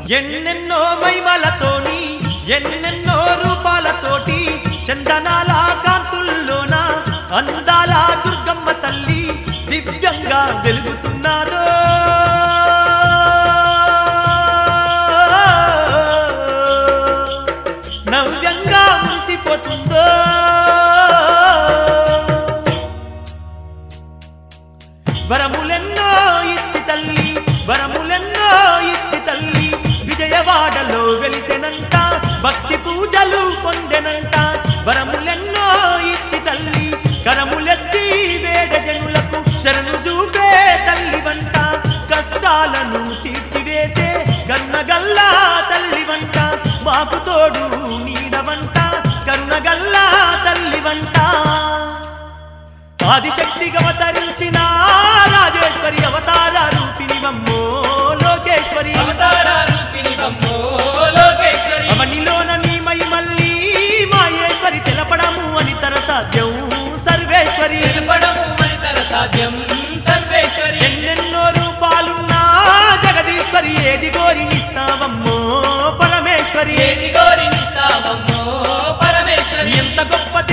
ఎన్నెన్నో మైమలతోని ఎన్నెన్నో రూపాలతోటి చందనాల కాంతుల్లోన అందాల దుర్గమ్మ తల్లి దివ్యంగా వెలుగుతున్నాదో నవ్యంగా మురిసిపోతుందో వరములెన్నో ఇచ్చి తల్లి వరములెన్నో ఇచ్చి తల్లి విజయవాడలో వెలిసెనంట భక్తి పూజలు పొందెనంట వరములెన్నో ఇచ్చి తల్లి కరములెత్తి వేడ జనులకు శరణు చూపే తల్లి వంట కష్టాలను తీర్చివేసే గన్నగల్లా తల్లి వంట మాకు తోడు నీడవంట కరుణగల్లా తల్లి వంట ఆదిశక్తిగా అవతరించిన రాజేశ్వరి అవతార రూపిణి వమ్మో లోకేశ్వరి అవతార రూపిణి బమ్మో లోకేశ్వరి అవనిలోన నీ మళ్ళీ మాయేశ్వరి తెలపడము అని తన సాధ్యం సర్వేశ్వరి తెలుపడము మనితర సాధ్యం సర్వేశ్వరి ఎన్నెన్నో రూపాలున్నా జగదీశ్వరి ఏది గోరినిస్తావమ్మో పరమేశ్వరి ఏది గోరినిస్తావమ్మో పరమేశ్వరి ఎంత గొప్ప